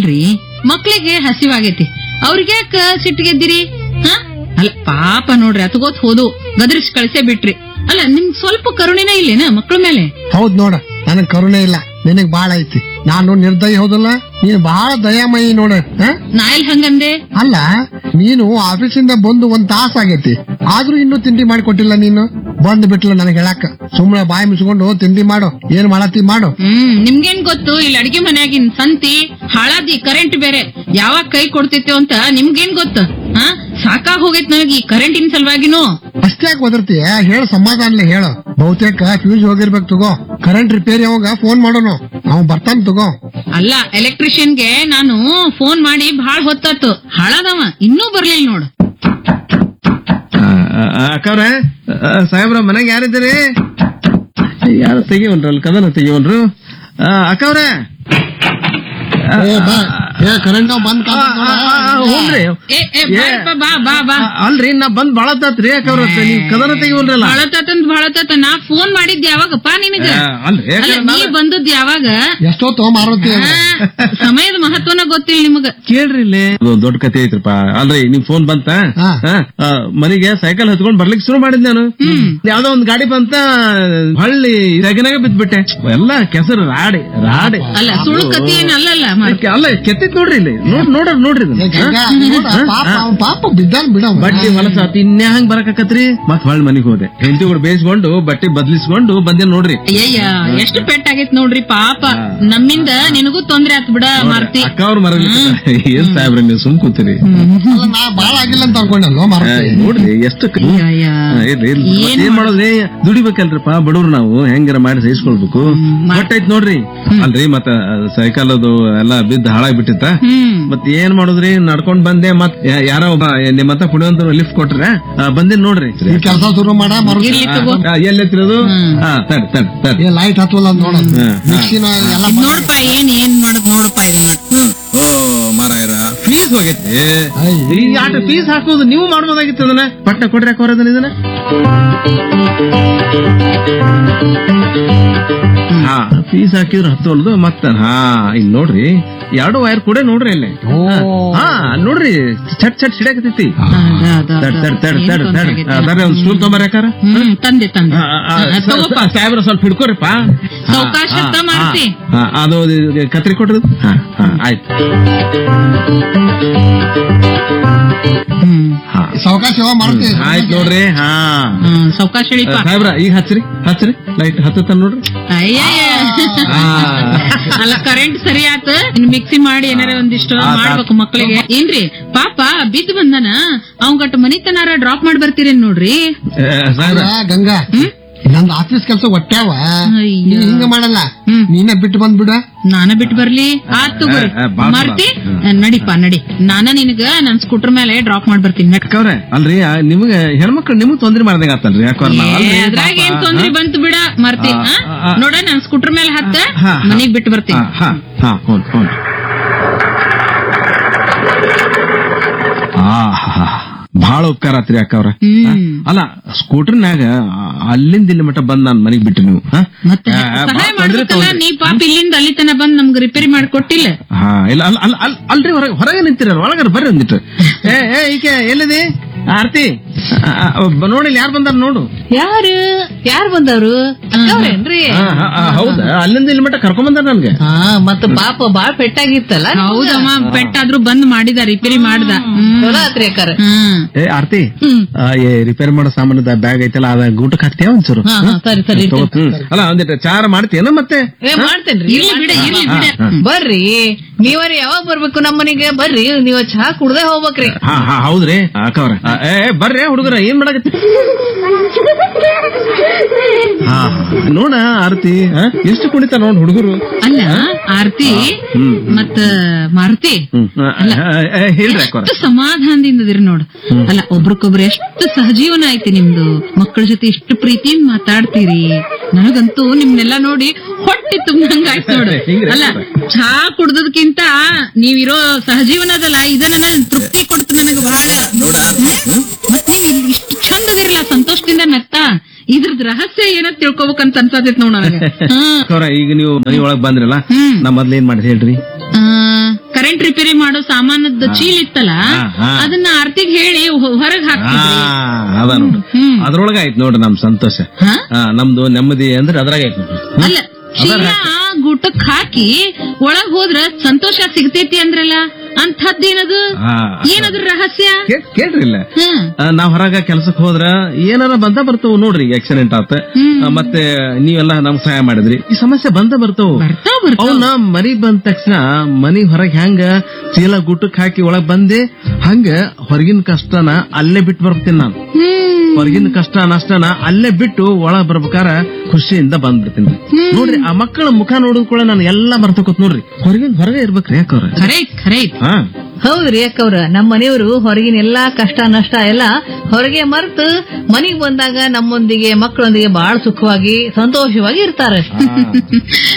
ಅಲ್ರಿ ಮಕ್ಳಿಗೆ ಹಸಿವಾಗೈತಿ ಅವ್ರಿಗೆ ಯಾಕ ಸಿಟ್ಟಿಗೆದ್ದಿರಿ ಹ ಅಲ್ಲ ಪಾಪ ನೋಡ್ರಿ ಅತ್ಗೋತ್ ಹೋದು ಗದರಿಸಿ ಕಳ್ಸೇ ಬಿಟ್ರಿ ಅಲ್ಲ ನಿಮ್ಗ್ ಸ್ವಲ್ಪ ಕರುಣೆನೇ ಇಲ್ಲೇನ ಮಕ್ಳ ಮೇಲೆ ಹೌದ್ ನೋಡ ನನಗ್ ಕರುಣೆ ಇಲ್ಲ ನಿನಗ್ ಬಾಳ ಐತಿ ನಾನು ನಿರ್ದಯ ಹೌದಲ್ಲ ನೀನ್ ಬಹಳ ದಯಾಮಯಿ ನೋಡ ಹ? ನಾ ಎಲ್ ಹಂಗಂದೆ ಅಲ್ಲ ನೀನು ಆಫೀಸಿಂದ ಬಂದು ಒಂದ್ ತಾಸ ಆಗೈತಿ ಆದ್ರೂ ಇನ್ನೂ ತಿಂಡಿ ಮಾಡಿಕೊಟ್ಟಿಲ್ಲ ನೀನು ಬಂದ್ ಬಿಟ್ಲ ನನಗ್ ಹೇಳಾಕ ಸುಮ್ನೆ ಬಾಯಿ ಮುಚ್ಕೊಂಡು ತಿಂಡಿ ಮಾಡು ಏನ್ ಮಾಡತ್ತಿ ಮಾಡು ಹ್ಮ್ ನಿಮ್ಗೇನ್ ಗೊತ್ತು ಇಲ್ಲಿ ಅಡಿಗೆ ಮನ್ಯಾಗಿನ್ ಸಂತಿ ಹಾಳಾದಿ ಕರೆಂಟ್ ಬೇರೆ ಯಾವಾಗ ಕೈ ಕೊಡ್ತೈತೋ ಅಂತ ನಿಮ್ಗೇನ್ ಗೊತ್ತು ಹಾ ಸಾಕಾಗ್ ಹೋಗೈತ್ ನನಗೆ ಈ ಕರೆಂಟಿನ ಸಲುವಾಗಿನೂ ಅಷ್ಟ್ಯಾಕ್ ಒದರ್ತೀಯ ಹೇಳ ಸಮಾಧಾನಲೆ ಹೇಳು ಬಹುತೇಕ ಫ್ಯೂಸ್ ಹೋಗಿರ್ಬೇಕು ತಗೋ ಕರೆಂಟ್ ರಿಪೇರಿ ಅವಾಗ ಫೋನ್ ಮಾಡೋನು ಅವ್ ಬರ್ತಾನ ತಗೋ ಅಲ್ಲ ಎಲೆಕ್ಟ್ರಿಷಿಯನ್ಗೆ ನಾನು ಫೋನ್ ಮಾಡಿ ಬಹಳ ಹೊತ್ತಾತು ಹಾಳಾದವ ಇನ್ನೂ ಬರ್ಲಿಲ್ಲ ನೋಡು ಅಕ್ಕವ್ರ ಸಾಹೇಬ್ರ ಮನೆಗೆ ಯಾರಿದ್ದೀರಿ ಯಾರು ತೆಗಿವನ್ರಲ್ಲ ಕದನ ತೆಗಿವನ್ರು ಅಕ್ಕವ್ರ ಏ ಬಾ ಏ ಕರೆಂಟ್ ಬಂದ್ ಹ್ಞೂನ್ರಿ ಏ ಏ ಬಾರಪ್ಪ, ಬಾ ಬಾ ಬಾ ಅಲ್ರಿ ನಾ ಬಂದ್ ಬಾಳ ತಾತ್ರಿ ಅಕ್ಕವ್ರ ನೀವ್ ಕದನ ತೆಗಿವನ್ರಲ್ಲ ಭಾಳತಾತಂದ್ ಭಾಳತಾತ ನಾ ಫೋನ್ ಮಾಡಿದ್ ಯಾವಾಗಪ್ಪ ನಿನಗ ಆ, ಅಲ್ರಿ ಅಲ್ಲ ಯಾಕಂದ್ರೆ ನೀ ನಾಳೆ- ಬಂದದ್ ಯಾವಾಗ ಎಷ್ಟೊತ್ತು ಮಾರುತಿ ಆ, ಸಮಯದ ಮಹತ್ವನ ಗೊತ್ತಿಲ್ಲ ನಿಮಗ ಕೇಳ್ರಿ ಇಲ್ಲಿ ಅದೊಂದ್ ದೊಡ್ಡ ಕತೆ ಐತ್ರಪ್ಪ ಅಲ್ರಿ ನಿಮ್ ಫೋನ್ ಬಂತ ಹಾ. ಹಾ, ಆ, ಮನೆಗೆ ಸೈಕಲ್ ಹತ್ಕೊಂಡ್ ಬರ್ಲಿಕ್ಕೆ ಶುರು ಮಾಡಿದ್ ನಾನು ಯಾವ್ದೋ ಒಂದ್ ಗಾಡಿ ಬಂತ ಹಳ್ಳಿ ತೆಗಿನಾಗ ಬಿದ್ಬಿಟ್ಟೆ ಎಲ್ಲ ಕೆಸರು ರಾಡಿ ರಾಡಿ ಅಲ್ಲ ಸುಳ್ಳು ಕತಿ ಏನ್ ಅಲ್ಲಲ್ಲ ಮಾರ್ಕ. ಅಲ್ಲ ಕೆತ್ತಿತ್ ನೋಡ್ರಿ ಇಲ್ಲಿ ನೋಡ್ ನೋಡ್ರಿ ನೋಡ್ರಿ ಇದನ್ನ. ಏ ಗಂಗಾ, ನೋಡ, ಪಾಪ ಅವ್ನ್ ಪಾಪ ಬಿದ್ದಾನ ಬಿಡ ಬಟ್ಟಿ ಹೊಲಸಾತ್ ಇನ್ಯಾ ಹಂಗ್ ಬರಕತ್ರಿ ಮತ್ ಹೊಳ್ ಮನಿಗ್ ಹೋದೆ ಹೆಂಡತಿ ಕೂಡ ಬೇಯಿಸ್ಕೊಂಡು ಬಟ್ಟೆ ಬದ್ಲಿಸ್ಕೊಂಡು ಬಂದೆ ನೋಡ್ರಿ ಅಯ್ಯಯ್ಯ ಎಷ್ಟು ಪೆಟ್ಟಾಗೈತ್ ನೋಡ್ರಿ ಪಾಪ ನಮ್ಮಿಂದ ನಿನಗೂ ತೊಂದ್ರೆ ಆತ್ ಬಿಡ ಮಾರ್ತಿ ಅಕ್ಕ ಅವ್ರ ಮರ ಏನ್ ಸಾಹೇಬ್ರ ನೀವು ಸುಮ್ ಕೂತೀರಿ ಅಲ್ಲ, ನಾ ಬಾಳ ಆಗಿಲ್ಲ ಅಂತ ಅನ್ಕೊಂಡಲ್ವ ಆ, ಮಾರುತಿ ನೋಡ್ರಿ ಎಷ್ಟು ಕ- ಅಯ್ಯಯ್ಯ. ಆ, ಇರ್ಲಿ, ಇರ್ಲಿ. ಏನ್ ಮತ್ತ್ ಏನ್ ಮಾಡೋದ್ರಿ ದುಡಿಬೇಕಲ್ರಿಪ್ಪ ಬಡವ್ರು ನಾವು ಹೆಂಗಾರ ಮಾಡಿ ಸಹಿಸ್ಕೊಳ್ಬೇಕು ಐತ್ ನೋಡ್ರಿ ಅಲ್ರಿ ಮತ್ತ ಸೈಕಲ್ ಅದು ಎಲ್ಲ ಬಿದ್ದು ಹಾಳಾಗಿ ಬಿಟ್ಟಿತ್ತ ಹ್ಮ್ ಮತ್ ಏನ್ ಮಾಡುದ್ರಿ ನಡ್ಕೊಂಡ್ ಬಂದೆ ಮತ್ ಯಾ- ಯಾರೋ ಒಬ್ಬ ನಿಮ್ಮತ್ತ ಕುಡಿಯುವಂತ ಲಿಫ್ಟ್ ಕೊಟ್ರೆ ಬಂದಿನ್ ನೋಡ್ರಿ ಈ ಕೆಲಸ ಶುರು ಮಾಡ ಮಾರುತಿ ಇರ್ಲಿ ತಗೋ ಆ, ಎಲ್ಲೆತ್ತಿರೋದು ಹಾ ತಡ್ ತಡ್ ತಡ್ ಏ ಲೈಟ್ ಹತ್ತವಲ್ಲ ಅಂತ ನೋಡ ಹಾ, ಹಾ. ಮಿಕ್ಸಿನ ಎಲ್ಲ ನೋಡಪ್ಪ ಏನ್ ಏನ್ ಮಾಡೋದ್ ನೋಡಪ್ಪ ಇದನ್ನ ಓ ಮಾರಾಯರ ಫೀಸ್ ಹೋಗೈತಿ ಐ. ಈ ಆಟ ಫೀಸ್ ಹಾಕೋದು ನೀವು ಮಾಡ್ಬೋದಾಗಿತ್ತು ಅದನ್ನ ಪಟ್ಟ ಕೊಡ್ರಿ ಹಾಕೋರದನ್ನ ಇದನ್ನ ಹಾ ಫೀಸ್ ಹಾಕಿದ್ರೆ ಹತ್ತೋಲ್ದು ಮತ್ತ ಹಾ ಇಲ್ಲಿ ನೋಡ್ರಿ ಎರಡು ವೈರ್ ಕೂಡ ನೋಡ್ರಿ ಇಲ್ಲಿ ಓ. ಹಾ ನೋಡ್ರಿ ಚಟ್ ಚಟ್ ಸಿಡಕತೈತಿ ಅದ, ಅದ, ತಡ್ ಅದ. ತಡ್ ತಡ್ ಏನ್ ತಡ್ ತೊಂದ್ರೆ ತಡ್ ಆಗೈತೆ? ಅದಾರೆ ಒಂದ್ ಸ್ಟೂಲ್ ತೊಂಬರ್ಯಾಕಾರ ಹ್ಮ್ ತಂದೆ ತಂದೆ ಆ, ಆ, ಆ, ತಗೋಪ್ಪ ಸಾಹೇಬ್ರ ಸ್ವಲ್ಪ ಹಿಡ್ಕೋರಿಪ್ಪ ಹಾ, ಸಾವ್ಕಾಶ ಹಾ, ಅಂತ ಮಾಡ್ತಿ. ಹಾ, ಹಾ, ಅದು ಇದು ಕತ್ರಿ ಕೊಟ್ರದು ಹಾ ಹಾ ಆಯ್ತು ಹ್ಮ್ ಹಾ ಸಾವಕಾಶ ಯಾವ ಮಾರುತಿ ಆಯ್ತು ನೋಡ್ರಿ ಹಾ ಹ್ಮ್ ಸಾವ್ಕಾಶ ಹೇಳಿಪ್ಪ ಸಾಹೇಬ್ರ ಈಗ ಹಚ್ಚ್ರಿ ಹಚ್ಚ್ರಿ ಲೈಟ್ ಹತ್ತತ್ತ ನೋಡ್ರಿ ಅಯ್ಯಯ್ಯ ಆ. ಅಲ್ಲ ಕರೆಂಟ್ ಸರಿ ಆತ ಇನ್ ಮಿಕ್ಸಿ ಮಾಡಿ ಏನಾರ ಒಂದಿಷ್ಟು ಆತ್, ಆತ್. ಮಾಡ್ಬೇಕು ಮಕ್ಕಳಿಗೆ ಏನ್ರಿ ಪಾಪ ಬಿದ್ದು ಬಂದನ ಅವಂಗಟ್ ಮನಿತನಾರ ಡ್ರಾಪ್ ಮಾಡಿ ಬರ್ತೀರೇನ್ ನೋಡ್ರಿ ಏ, ಸಾಹೇಬ್ರ ಅಲ್ಲ, ಗಂಗಾ ನಂದ್ ಆಫೀಸ್ ಕೆಲಸ ಒಟ್ಟಾವ ಅಯ್ಯ. ನೀ ಹಿಂಗ ಮಾಡಲ್ಲ ಹ್ಮ್. ನೀನೇ ಬಿಟ್ಟು ಬಂದ್ಬಿಡ ನಾನ ಬಿಟ್ಟು ಬರ್ಲಿ ಆತ್ ತಗೋರಿ ಏ, ಏ, ಬಾ, ಬಾ. ಮರ್ತಿ ಹ್ಮ್. ನಡಿಪ ನಡಿ ನಾನ ನಿನಗ ನನ್ ಸ್ಕೂಟರ್ ಮೇಲೆ ಡ್ರಾಪ್ ಮಾಡಿ ಬರ್ತೀನಿ ನಡಿ. ಅಕ್ಕವ್ರೆ ಅಲ್ರಿ ಆ, ನಿಮ್ಗೆ ಹೆಣ್ಮಕ್ಳು ನಿಮಗ್ ತೊಂದ್ರೆ ಮಾಡ್ದಂಗ ಆತಲ್ರಿ ಯಾಕಂದ್ರೆ ನಾವ್ ಅಲ್ರಿ ಏ, ಅದ್ರಾಗ ಪಾಪ, ಏನ್ ತೊಂದ್ರೆ ಹಾ? ಬಂತು ಬಿಡ ಮರ್ತಿ ಆ, ಆ? ಆ, ಆ. ನೋಡ ನನ್ ಸ್ಕೂಟರ್ ಮೇಲೆ ಹತ್ತ ಹಾ, ಹಾ. ಮನೆಗ್ ಬಿಟ್ಟು ಬರ್ತೀನಿ ಹಾ ಹಾ ಹ್ಞೂ ಹ್ಞೂ ಆ ಹಾ ಬಹಳ ಉಪಕಾರ ಆತ್ರಿ ಅಕ್ಕವ್ರ ಹ್ಮ್ ಅಲ್ಲ ಸ್ಕೂಟರ್ನ್ಯಾಗ ಅಲ್ಲಿಂದ ಇಲ್ಲಿ ಮಟ್ಟ ಬಂದ್ ನಾನ್ ಮನೆಗ್ ಬಿಟ್ಟು ನೀವು ಹಾ? ಮತ್ತೆ ಆ, ಆ, ಸಹಾಯ ಬಾಳ್ ತೊಂದ್ರೆ ಮಾಡ್ಬೇಕಲ್ಲ ತಗೊಂಡ್ರಿ. ನೀ ಪಾಪ ಇಲ್ಲಿಂದ ಅಲ್ಲಿ ತನ ಬಂದ್ ನಮ್ಗೆ ರಿಪೇರಿ ಮಾಡ್ಕೊಟ್ಟಿಲ್ಲ ಹಾ ಇಲ್ಲ ಅಲ್ಲ ಅಲ್ಲ ಅಲ್ಲ ಅಲ್ರಿ ಹೊರಗೆ ಹೊರಗೆ ನಿಂತಿರಲ್ಲ ಒಳಗಾರ ಬರ್ರಿ ಒಂದಿಟ್ಟು ಏ ಏ ಈಕೆ ಎಲ್ಲಿದೆ ಆರ್ತಿ ಆ, ಆ, ಬ- ನೋಡಿ ಇಲ್ಲಿ ಯಾರು ಬಂದಾರ ನೋಡು ಯಾರು ಯಾರು ಬಂದವ್ರು ಅಕ್ಕವ್ರೇನ್ರಿ ಆ, ಆ, ಆ, ಹೌದಾ ಅಲ್ಲಿಂದ ಇಲ್ಲಿ ಮಟ್ಟ ಕರ್ಕೊಂಡ್ ಬಂದಾರ ನನ್ಗೆ ಹಾ ಮತ್ತ ಪಾಪ ಬಾಳ್ ಪೆಟ್ಟಾಗಿತ್ತಲ್ಲ ಹೌದಮ್ಮ ಪೆಟ್ಟಾದ್ರೂ ಬಂದ್ ಮಾಡಿದ ರಿಪೇರಿ ಮಾಡ್ದ ಹ್ಮ್. ಚಲೋ ಆತ್ರಿ ಅಕ್ಕಾರ ಹ್ಮ್ ಏ ಆರ್ತಿ ಆ, ಏ ರಿಪೇರ್ ಮಾಡೋ ಸಾಮಾನದ ಬ್ಯಾಗ್ ಐತಲ್ಲ ಅದ ಗೂಟಕ್ಕೆ ಹಾಕ್ತೀಯ ಒಂಚೂರು ಹಾ ಹಾ ಸರಿ ಸರಿ ತಗೋ, ಹ್ಮ್. ಅಲ್ಲ ಒಂದಿಟ್ಟು ಚಾರ ಮಾಡ್ತೀಯನ ಮತ್ತೆ ಏ ಮಾಡ್ತೇನ್ರಿ ಇರ್ಲಿ ಬಿಡ ಇರ್ಲಿ ಬಿಡ ಹಾ, ಬರ್ರಿ ನೀವರಿ ಯಾವಾಗ ಬರ್ಬೇಕು ನಮ್ಮ ಮನೆಗೆ ಬರ್ರಿ ನೀವ್ ಚಹಾ ಕುಡ್ದೆ ಹೋಗ್ಬೇಕ್ರಿ ಹಾ ಹಾ ಹೌದ್ರಿ ಅಕ್ಕವ್ರ ಆ, ಏ ಏ, ಬರ್ರಿ ಹುಡುಗರ ಏನ್ ಮಾಡಕತ್ತಿ ಹಾ ನೋಡ ಆರ್ತಿ ಆ, ಎಷ್ಟು ಕುಣಿತ ನೋಡ್ ಹುಡುಗರು ಅಲ್ಲ ಆರ್ತಿ ಹ್ಮ್. ಮತ್ತ ಮಾರುತಿ ಹ್ಮ್ ಆ, ಆ, ಆ, ಹೇಳ್ರಿ ಅಕ್ಕವ್ರ ಎಷ್ಟು ಸಮಾಧಾನದಿಂದ ಇದಿರಿ ನೋಡು ಅಲ್ಲ ಒಬ್ರಕೊಬ್ರು ಎಷ್ಟು ಸಹಜೀವನ ಐತಿ ನಿಮ್ದು ಮಕ್ಕಳ ಜೊತೆ ಎಷ್ಟು ಪ್ರೀತಿಯಿಂದ ಮಾತಾಡ್ತೀರಿ ನನಗಂತೂ ನಿಮ್ನೆಲ್ಲ ನೋಡಿ ಹೊಟ್ಟೆ ತುಂಬಂಗ ಆಯ್ತು ನೋಡು ಹಿಂಗ್ರಿ? ಅಲ್ಲ ಚಹಾ ಕುಡ್ದದ್ಕಿಂತ ನೀವಿರೋ ಸಹಜೀವನ ಅದಲ್ಲ ಇದ ನನಗ ತೃಪ್ತಿ ಕೊಡ್ತು ನನಗ ಬಹಳ ಹ್ಮ್? ಮತ್ತೆ ನೀವು ಇಷ್ಟು ಚಂದ ಅದಿರಲ್ಲ ಸಂತೋಷದಿಂದ ನಗ್ತಾ ಇದ್ರದ್ ರಹಸ್ಯ ಏನಂತ ತಿಳ್ಕೊಬೇಕಂತ ಅನ್ಸತೈತ್ ನೋಡ್ ನನಗೆ ಹ್ಮ್ ಅಕ್ಕವ್ರ ಈಗ ನೀವು ಮನಿ ಒಳಗ್ ಬಂದ್ರಲ್ಲ ಹ್ಮ್. ನಾ ಮೊದ್ಲು ಏನ್ ಮಾಡಿ ಹೇಳ್ರಿ ಆ, ಕರೆಂಟ್ ರಿಪೇರಿ ಮಾಡೋ ಸಾಮಾನದ ಚೀಲ ಇತ್ತಲ್ಲ ಹಾ, ಹಾ. ಅದನ್ನ ಆರ್ತಿಗ್ ಹೇಳಿ ಹೊರಗ್ ಆ, ಹಾಕ್ತಿದ್ರಿ ಅದ ನೋಡ್ರಿ ಹ್ಮ್. ಅದ್ರೊಳಗ ಆಯ್ತು ನೋಡ್ರಿ ನಮ್ ಸಂತೋಷ ಹಾ? ಆ, ನಮ್ದು ನೆಮ್ಮದಿ ಅಂದ್ರೆ ಅದ್ರಾಗ ಆಯ್ತು ನೋಡ್ರಿ ಅಲ್ಲ ಚೀಲ ಗುಟಕ್ ಹಾಕಿ ಒಳಗ್ ಹೋದ್ರ ಸಂತೋಷ ಸಿಗ್ತೈತಿ ಅಂದ್ರಲ್ಲ ಅಂಥದ್ದೇನದು ಆ, ಏನದ್ರ ರಹಸ್ಯ ಕೇ- ಕೇಳ್ರಿ ಇಲ್ಲ ಹ್ಮ್ ಆ, ನಾವ್ ಹೊರಗ ಕೆಲ್ಸಕ್ ಹೋದ್ರ ಏನಾರ ಬಂದ ಬರ್ತಾವ ನೋಡ್ರಿ ಆಕ್ಸಿಡೆಂಟ್ ಆತ ಆ, ಮತ್ತೆ ನೀವೆಲ್ಲ ನಮ್ಗ್ ಸಹಾಯ ಮಾಡಿದ್ರಿ ಈ ಸಮಸ್ಯೆ ಬಂದ ಬರ್ತಾವ ಬರ್ತಾವ ಬರ್ತಾವ ಅವನ್ನ ಮನಿ ಬಂದ ತಕ್ಷಣ ಮನಿ ಹೊರಗ್ ಹೆಂಗ ಚೀಲ ಗುಟ್ಟಕ್ ಹಾಕಿ ಒಳಗ್ ಬಂದೆ ಹಂಗ ಹೊರಗಿನ ಕಷ್ಟನ ಅಲ್ಲೇ ಬಿಟ್ಟು ಬರ್ತೀನಿ ನಾನು ಹ್ಮ್ ಹೊರಗಿನ ಕಷ್ಟ ನಷ್ಟನ ಅಲ್ಲೇ ಬಿಟ್ಟು ಒಳಗ್ ಬರ್ಬೇಕಾರ ಖುಷಿಯಿಂದ ಬಂದ್ಬಿಡ್ತೀನಿ ನೋಡ್ರಿ ಆ ಮಕ್ಕಳ ಮುಖ ನೋಡಿದ್ ಕೂಡ ನಾನು ಎಲ್ಲಾ ಬರ್ತಕೋತ್ ನೋಡ್ರಿ ಹೊರಗಿನ ಹೊರಗೆ ಇರ್ಬೇಕ್ರಿ ಯಾಕವ್ರ ಖರೆ ಐತ್, ಖರೆ ಐತ್. ಹಾ ಹೌದ್ರಿ ಅಕ್ಕವ್ರ ನಮ್ಮ ಮನೆಯವರು ಹೊರಗಿನ ಎಲ್ಲಾ ಕಷ್ಟ ನಷ್ಟ ಎಲ್ಲ ಹೊರಗೆ ಮರ್ತು ಮನಿಗ್ ಬಂದಾಗ ನಮ್ಮೊಂದಿಗೆ ಮಕ್ಕಳೊಂದಿಗೆ ಬಹಳ ಸುಖವಾಗಿ ಸಂತೋಷವಾಗಿ ಇರ್ತಾರೆ